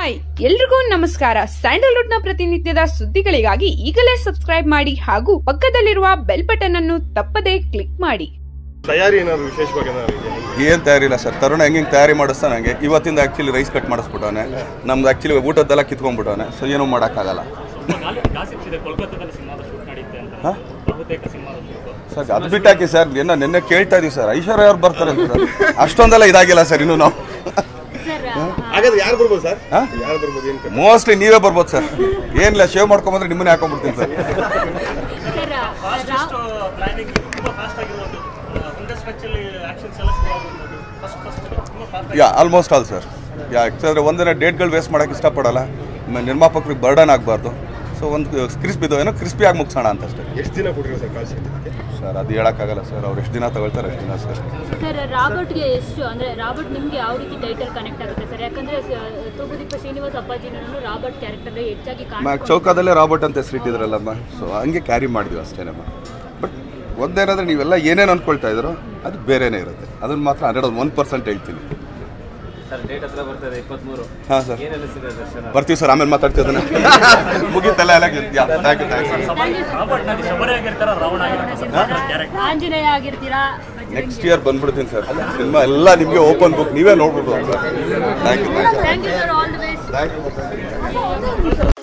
Hi ಎಲ್ರಿಗೂ ನಮಸ್ಕಾರ Sandalwood ನ ಪ್ರತಿನಿತ್ಯದ ಸುದ್ದಿಗಳಿಗಾಗಿ ಈಗಲೇ ಸಬ್ಸ್ಕ್ರೈಬ್ ಮಾಡಿ ಹಾಗೂ ಪಕ್ಕದಲ್ಲಿರುವ ಬೆಲ್ ಬಟನ್ ಅನ್ನು ತಪ್ಪದೇ ಕ್ಲಿಕ್ ಮಾಡಿ ತಯಾರಿ ಏನಾದ್ರು ವಿಶೇಷವಾಗಿ ಏನಾದ್ರು ಇದೆಯಾ? ಏನು ತಯಾರಿಲ್ಲ ಸರ್ ತರುಣ ಹೆಂಗೆ ತಯಾರಿ ಮಾಡಿಸ್ತಾನೆ ನನಗೆ ಇವತ್ತಿಂದ ಆ್ಯಕ್ಚುಲಿ ರೈಸ್ ಕಟ್ ಮಾಡಿಸ್ಬಿಟ್ಟವನೆ ನಮ್ದು ಆ್ಯಕ್ಚುಲಿ ಊಟದ್ದೆಲ್ಲ ಕಿತ್ಕೊಂಡ್ಬಿಟ್ಟವನೆ ಸೊ ಏನೂ ಮಾಡೋಕ್ಕಾಗಲ್ಲ ಗಾಸಿಪ್ಸ್ ಇದೆ ಕೋಲ್ಕತ್ತಾದಲ್ಲಿ ಸಿನಿಮಾದ ಶೂಟ್ ನಡೀತೆ ಅಂತ ಹಾಂ ಬಹುತೇಕ ಸಿನಿಮಾದ ಶೂಟ್ ಸರ್ ಅದು ಬಿಟ್ಟಾಕಿ ಸರ್ ಏನೋ ನಿನ್ನೆ ಕೇಳ್ತಾ ಇದೀವಿ ಸರ್ ಐಶ್ವರ್ಯ ಅವ್ರು ಬರ್ತಾರೆ ಅಂತ ಸರ್ ಅಷ್ಟೊಂದೆಲ್ಲ ಇದಾಗಿಲ್ಲ ಸರ್ ಇನ್ನೂ ನಾವು ಹಾಗಾದ್ರೆ ಯಾರು ಬರ್ಬೋದು ಸರ್ ಹಾ? ಯಾರು ಬರ್ಬೋದು ಏನು ಮೋಸ್ಟ್ಲಿ ನೀವೇ ಬರ್ಬೋದು ಸರ್ ಏನಿಲ್ಲ ಶೇವ್ ಮಾಡ್ಕೊಂಬಂದ್ರೆ ನಿಮ್ಮನ್ನೇ ಹಾಕೊಂಡ್ಬಿಡ್ತೀನಿ ಸರ್ ಫಾಸ್ಟೆಸ್ಟ್ ಪ್ಲಾನಿಂಗ್ ತುಂಬ ಫಾಸ್ಟ್ ಆಗಿರುವುದು ಒಂದೇ ಸ್ಟ್ರೆಚಲ್ಲಿ ಆಕ್ಷನ್ಸ್ ಎಲ್ಲ ಶುರು ಆಗುವುದು ಫಸ್ಟ್ ಫಸ್ಟ್ ತುಂಬ fast yeah almost all sir yeah ಯಾಕಂದರೆ ಒಂದಿನ ಡೇಟ್ಗಳು ವೇಸ್ಟ್ ಮಾಡೋಕ್ಕೆ ಇಷ್ಟಪಡಲ್ಲ ಮ- ನಿರ್ಮಾಪಕರಿಗೆ ಬರ್ಡನ್ ಆಗಬಾರ್ದು ಸೊ ಒಂದು ಕ್ರಿಸ್ಪಿ ಇದು ಏನೋ ಕ್ರಿಸ್ಪಿ ಆಗಿ ಮುಗಿಸೋಣ ಅಂತ ಅಷ್ಟೇ ಎಷ್ಟು ದಿನ ಕೊಟ್ಟಿರೋ ಸರ್ ಕಾಲ್ ಶೀಟ್ ಸರ್ ಅದು ಹೇಳೋಕ್ಕಾಗಲ್ಲ ಸರ್ ಅವ್ರು ಎಷ್ಟು ದಿನ ತಗೊಳ್ತಾರೆ ಅಷ್ಟು ದಿನ ಸರ್ ಸರ್ ರಾಬರ್ಟ್ಗೆ ಎಷ್ಟು ಅಂದ್ರೆ ರಾಬರ್ಟ್ ನಿಮ್ಗೆ ಯಾವ ರೀತಿ ಟೈಟಲ್ ಕನೆಕ್ಟ್ ಆಗುತ್ತೆ ಸರ್ ಯಾಕಂದ್ರೆ ಸ- ತೂಗುದೀಪ ಶ್ರೀನಿವಾಸ್ ಅಪ್ಪಾಜಿನೂ ರಾಬರ್ಟ್ ಕ್ಯಾರೆಕ್ಟರ್ ಹೆಚ್ಚಾಗಿ ಮ ಕಾಣಿಸ್ಕೊಂಡು ಚೌಕದಲ್ಲೇ ರಾಬರ್ಟ್ ಅಂತ ಹೆಸರಿಟ್ಟಿದ್ರಲ್ಲಮ್ಮ ಸೊ ಹಂಗೆ ಕ್ಯಾರಿ ಮಾಡಿದ್ವಿ ಅಷ್ಟೇನಮ್ಮ ಬಟ್ ಒಂದೇನಾದ್ರೆ ನೀವೆಲ್ಲ ಏನೇನು ಅಂದ್ಕೊಳ್ತಾ ಇದ್ರೋ ಅದು ಬೇರೆನೇ ಇರುತ್ತೆ ಅದನ್ನ ಮಾತ್ರ ಹಂಡ್ರೆಡ್ ಒನ್ ಪರ್ಸೆಂಟ್ ಹೇಳ್ತೀನಿ ಸರ್ ಡೇಟ್ ಹತ್ರ ಬರ್ತದೆ ಇಪ್ಪತ್ಮೂರು ಹಾಂ ಸರ್ ಏನ್ ಅನಿಸ್ತಿದೆ ದರ್ಶನ ಬರ್ತೀವಿ ಸರ್ ಆಮೇಲೆ ಮಾತಾಡ್ತಿದ್ದಾನೆ ಮುಗೀತಲ್ಲ ಎಲ್ಲ ಥ್ಯಾಂಕ್ ಯು ಥ್ಯಾಂಕ್ ಯು ರಾಬರ್ಟ್ನಲ್ಲಿ ಶಬರಿ ಆಗಿರ್ತಾರ ರಾವಣ ಆಗಿರ್ತಾರೆ ಕ್ಯಾರೆಕ್ಟರ್ ಆಂಜನೇಯ ಆಗಿರ್ತೀರಾ ಬಜರಂಗಿ- ನೆಕ್ಸ್ಟ್ ಇಯರ್ ಬಂದ್ಬಿಡ್ತೀನಿ ಸರ್ ಸಿನಿಮಾ ಎಲ್ಲ ನಿಮಗೆ ಓಪನ್ ಬುಕ್ ನೀವೇ ನೋಡ್ಬಿಡ್ಬೋದು sir thank you thank you thank you sir all the best thank you